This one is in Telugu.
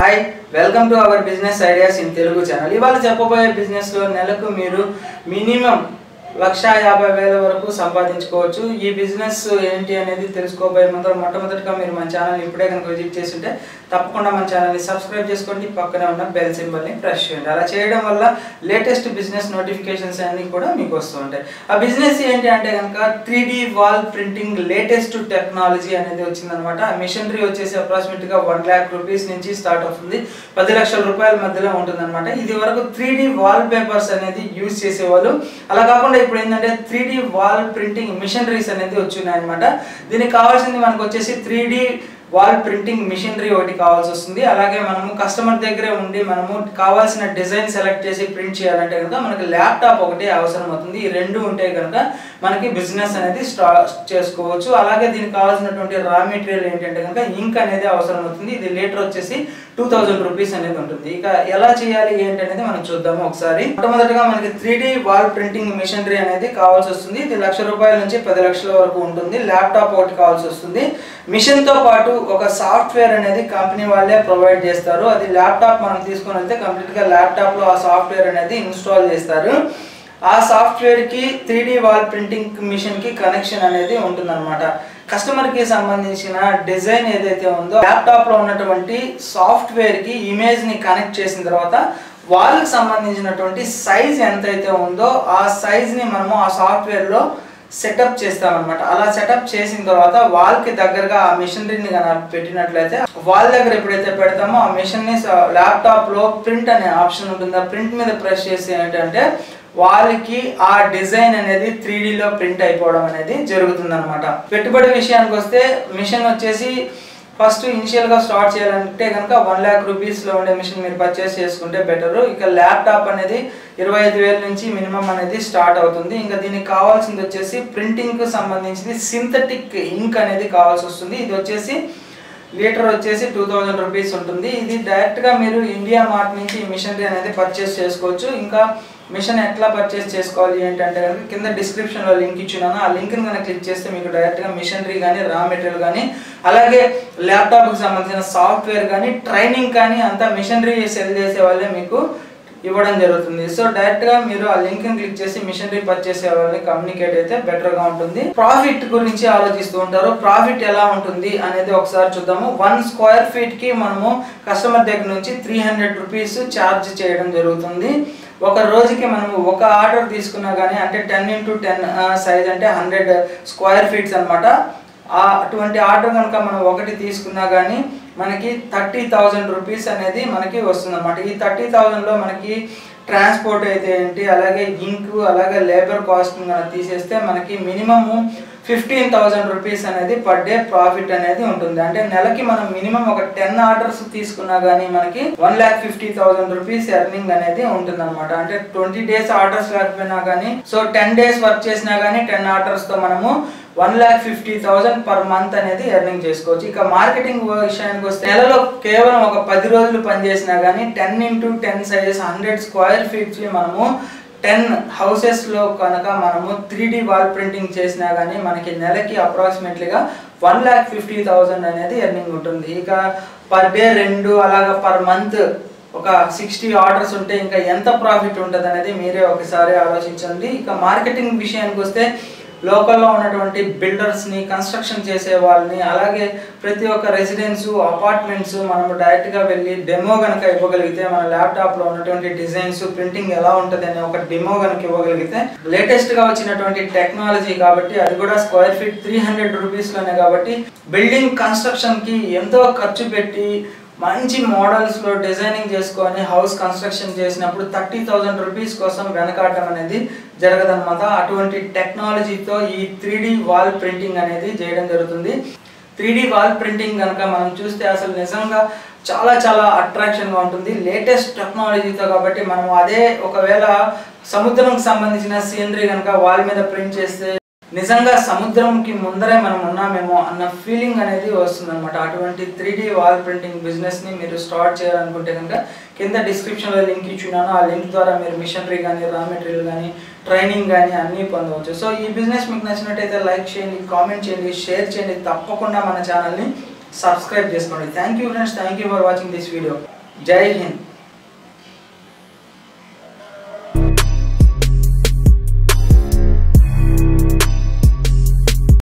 hi welcome to our business ideas in Telugu channel ఇవాళ చెప్పబోయే బిజినెస్లో నెలకు మీరు మినిమం లక్ష యాభై వేల వరకు సంపాదించుకోవచ్చు ఈ బిజినెస్ ఏంటి అనేది తెలుసుకోబోయే ముందర మొట్టమొదటిగా మీరు మన ఛానల్ ఇప్పుడే కనుక విజిట్ చేస్తుంటే తప్పకుండా మన ఛానల్ని సబ్స్క్రైబ్ చేసుకోండి పక్కనే ఉన్న బెల్ సింబల్ని ప్రెస్ చేయండి అలా చేయడం వల్ల లేటెస్ట్ బిజినెస్ నోటిఫికేషన్స్ అన్నీ కూడా మీకు వస్తూ ఉంటాయి ఆ బిజినెస్ ఏంటి అంటే కనుక three wall printing latest technology అనేది వచ్చిందనమాట ఆ మిషనరీ వచ్చేసి అప్రాక్సిమేట్గా వన్ ల్యాక్ రూపీస్ నుంచి స్టార్ట్ అవుతుంది పది లక్షల రూపాయల మధ్యలో ఉంటుందన్నమాట ఇది వరకు త్రీ వాల్ పేపర్స్ అనేది యూజ్ చేసేవాళ్ళు అలా కాకుండా ఇప్పుడు ఏంటంటే త్రీ వాల్ ప్రింటింగ్ మిషనరీస్ అనేది వచ్చినాయి అనమాట దీనికి కావాల్సింది మనకు వచ్చేసి త్రీ వాల్ ప్రింటింగ్ మిషనరీ ఒకటి కావాల్సి వస్తుంది అలాగే మనము కస్టమర్ దగ్గరే ఉండి మనము కావాల్సిన డిజైన్ సెలెక్ట్ చేసి ప్రింట్ చేయాలంటే కనుక మనకి ల్యాప్టాప్ ఒకటి అవసరం అవుతుంది ఈ రెండు ఉంటే కనుక మనకి బిజినెస్ అనేది స్టార్ట్ చేసుకోవచ్చు అలాగే దీనికి కావాల్సినటువంటి రా మెటీరియల్ ఏంటంటే కనుక ఇంక్ అనేది అవసరం అవుతుంది ఇది లీటర్ వచ్చేసి టూ థౌజండ్ రూపీస్ అనేది ఉంటుంది ఇక ఎలా చేయాలి ఏంటి అనేది మనం చూద్దాము ఒకసారి మొట్టమొదటిగా మనకి త్రీ వాల్ ప్రింటింగ్ మిషనరీ అనేది కావాల్సి వస్తుంది ఇది లక్ష రూపాయల నుంచి పది లక్షల వరకు ఉంటుంది ల్యాప్టాప్ ఒకటి కావాల్సి వస్తుంది మిషన్ తో పాటు ఒక సాఫ్ట్వేర్ అనేది కంపెనీ వాళ్ళే ప్రొవైడ్ చేస్తారు అది ల్యాప్టాప్ మనం తీసుకొని వెళ్తే కంప్లీట్ గా ల్యాప్టాప్ లో ఆ సాఫ్ట్వేర్ అనేది ఇన్స్టాల్ చేస్తారు ఆ సాఫ్ట్వేర్ కి త్రీ వాల్ ప్రింటింగ్ మిషన్ కి కనెక్షన్ అనేది ఉంటుందన్నమాట కస్టమర్ కి సంబంధించిన డిజైన్ ఏదైతే ఉందో ల్యాప్టాప్ లో ఉన్నటువంటి సాఫ్ట్వేర్ కి ఇమేజ్ ని కనెక్ట్ చేసిన తర్వాత వాళ్ళకి సంబంధించినటువంటి సైజ్ ఎంతైతే ఉందో ఆ సైజ్ ని మనము ఆ సాఫ్ట్వేర్ లో సెటప్ చేస్తామన్నమాట అలా సెటప్ చేసిన తర్వాత వాళ్ళకి దగ్గరగా ఆ మిషనరీని కనుక పెట్టినట్లయితే వాళ్ళ దగ్గర ఎప్పుడైతే పెడతామో ఆ మిషన్ ని ల్యాప్టాప్ లో ప్రింట్ అనే ఆప్షన్ ఉంటుంది ఆ ప్రింట్ మీద ప్రెస్ చేసి ఏంటంటే వాళ్ళకి ఆ డిజైన్ అనేది త్రీ లో ప్రింట్ అయిపోవడం అనేది జరుగుతుంది అనమాట పెట్టుబడి విషయానికి వస్తే మిషన్ వచ్చేసి ఫస్ట్ ఇనిషియల్ గా స్టార్ట్ చేయాలంటే కనుక వన్ ల్యాక్ రూపీస్ లో ఉండే మిషన్ మీరు పర్చేస్ చేసుకుంటే బెటర్ ఇక ల్యాప్టాప్ అనేది ఇరవై ఐదు వేల నుంచి మినిమం అనేది స్టార్ట్ అవుతుంది ఇంకా దీనికి కావాల్సింది వచ్చేసి ప్రింటింగ్ కు సంబంధించింది సింథటిక్ ఇంక్ అనేది కావాల్సి వస్తుంది ఇది వచ్చేసి లీటర్ వచ్చేసి టూ థౌజండ్ రూపీస్ ఉంటుంది ఇది డైరెక్ట్గా మీరు ఇండియా మార్ట్ నుంచి ఈ మిషనరీ అనేది పర్చేస్ చేసుకోవచ్చు ఇంకా మిషన్ ఎట్లా పర్చేస్ చేసుకోవాలి ఏంటంటే కనుక కింద డిస్క్రిప్షన్లో లింక్ ఇచ్చినాను ఆ లింక్ని కనుక క్లిక్ చేస్తే మీకు డైరెక్ట్గా మిషనరీ కానీ రా మెటీరియల్ కానీ అలాగే ల్యాప్టాప్కి సంబంధించిన సాఫ్ట్వేర్ కానీ ట్రైనింగ్ కానీ అంతా మిషనరీ సెల్ చేసే వాళ్ళే మీకు ఇవ్వడం జరుగుతుంది సో డైరెక్ట్ గా మీరు ఆ లింక్ ని క్లిక్ చేసి మిషనరీ పర్చేస్ వాళ్ళని కమ్యూనికేట్ అయితే బెటర్ గా ఉంటుంది ప్రాఫిట్ గురించి ఆలోచిస్తూ ఉంటారు ప్రాఫిట్ ఎలా ఉంటుంది అనేది ఒకసారి చూద్దాము వన్ స్క్వేర్ ఫీట్ కి మనము కస్టమర్ దగ్గర నుంచి త్రీ హండ్రెడ్ రూపీస్ ఛార్జ్ చేయడం జరుగుతుంది ఒక రోజుకి మనము ఒక ఆర్డర్ తీసుకున్నా కానీ అంటే టెన్ ఇంటూ టెన్ సైజ్ అంటే హండ్రెడ్ స్క్వేర్ ఫీట్స్ అనమాట ఆ అటువంటి ఆర్డర్ కనుక మనం ఒకటి తీసుకున్నా కానీ మనకి థర్టీ థౌజండ్ రూపీస్ అనేది మనకి వస్తుంది అనమాట ఈ థర్టీ థౌజండ్లో మనకి ట్రాన్స్పోర్ట్ అయితే ఏంటి అలాగే ఇంక్ అలాగే లేబర్ కాస్ట్ కనుక తీసేస్తే మనకి మినిమము ఫిఫ్టీన్ థౌజండ్ రూపీస్ అనేది పర్ డే ప్రాఫిట్ అనేది ఉంటుంది అంటే నెలకి మనం మినిమం ఒక టెన్ ఆర్డర్స్ తీసుకున్నా కానీ మనకి one lakh fifty thousand rupees earning అనేది ఉంటుంది అనమాట అంటే ట్వంటీ డేస్ ఆర్డర్స్ లేకపోయినా కానీ సో టెన్ డేస్ వర్క్ చేసినా కానీ టెన్ ఆర్డర్స్ తో మనము one lakh fifty thousand per month అనేది ఎర్నింగ్ చేసుకోవచ్చు ఇక మార్కెటింగ్ విషయానికి వస్తే నెలలో కేవలం ఒక పది రోజులు పనిచేసినా కానీ ten into ten sizes hundred square feet మనము టెన్ హౌసెస్లో కనుక మనము త్రీ డి వాల్ ప్రింటింగ్ చేసినా కానీ మనకి నెలకి అప్రాక్సిమేట్లీగా వన్ ల్యాక్ ఫిఫ్టీ థౌజండ్ అనేది ఎర్నింగ్ ఉంటుంది ఇక పర్ డే రెండు అలాగా పర్ మంత్ ఒక సిక్స్టీ ఆర్డర్స్ ఉంటే ఇంకా ఎంత ప్రాఫిట్ ఉంటుంది అనేది మీరే ఒకసారి ఆలోచించండి ఇక మార్కెటింగ్ విషయానికి వస్తే లోకల్లో ఉన్నటువంటి బిల్డర్స్ని కన్స్ట్రక్షన్ చేసే వాళ్ళని అలాగే ప్రతి ఒక్క రెసిడెన్స్ అపార్ట్మెంట్స్ మనం డైరెక్ట్గా వెళ్ళి డెమో కనుక ఇవ్వగలిగితే మన ల్యాప్టాప్లో ఉన్నటువంటి డిజైన్స్ ప్రింటింగ్ ఎలా ఉంటుంది అనే ఒక డెమో కనుక ఇవ్వగలిగితే లేటెస్ట్గా వచ్చినటువంటి టెక్నాలజీ కాబట్టి అది కూడా స్క్వేర్ ఫీట్ త్రీ హండ్రెడ్ రూపీస్లోనే కాబట్టి బిల్డింగ్ కన్స్ట్రక్షన్కి ఎంతో ఖర్చు పెట్టి మంచి మోడల్స్లో డిజైనింగ్ చేసుకొని హౌస్ కన్స్ట్రక్షన్ చేసినప్పుడు థర్టీ థౌజండ్ రూపీస్ కోసం వెనకాడటం అనేది జరగదన్నమాట అటువంటి టెక్నాలజీతో ఈ త్రీ వాల్ ప్రింటింగ్ అనేది చేయడం జరుగుతుంది త్రీ వాల్ ప్రింటింగ్ కనుక మనం చూస్తే అసలు నిజంగా చాలా చాలా అట్రాక్షన్గా ఉంటుంది లేటెస్ట్ టెక్నాలజీతో కాబట్టి మనం అదే ఒకవేళ సముద్రంకి సంబంధించిన సీనరీ కనుక వాల్ మీద ప్రింట్ చేస్తే నిజంగా సముద్రంకి ముందరే మనం ఉన్నామేమో అన్న ఫీలింగ్ అనేది వస్తుందన్నమాట అటువంటి త్రీ డి వాల్ ప్రింటింగ్ బిజినెస్ని మీరు స్టార్ట్ చేయాలనుకుంటే కనుక కింద డిస్క్రిప్షన్లో లింక్ ఇచ్చున్నాను ఆ లింక్ ద్వారా మీరు మిషనరీ కానీ రా మెటీరియల్ కానీ ట్రైనింగ్ కానీ అన్నీ పొందవచ్చు సో ఈ బిజినెస్ మీకు నచ్చినట్టయితే లైక్ చేయండి కామెంట్ చేయండి షేర్ చేయండి తప్పకుండా మన ఛానల్ని సబ్స్క్రైబ్ చేసుకోండి thank you friends thank you for watching this video జై హింద్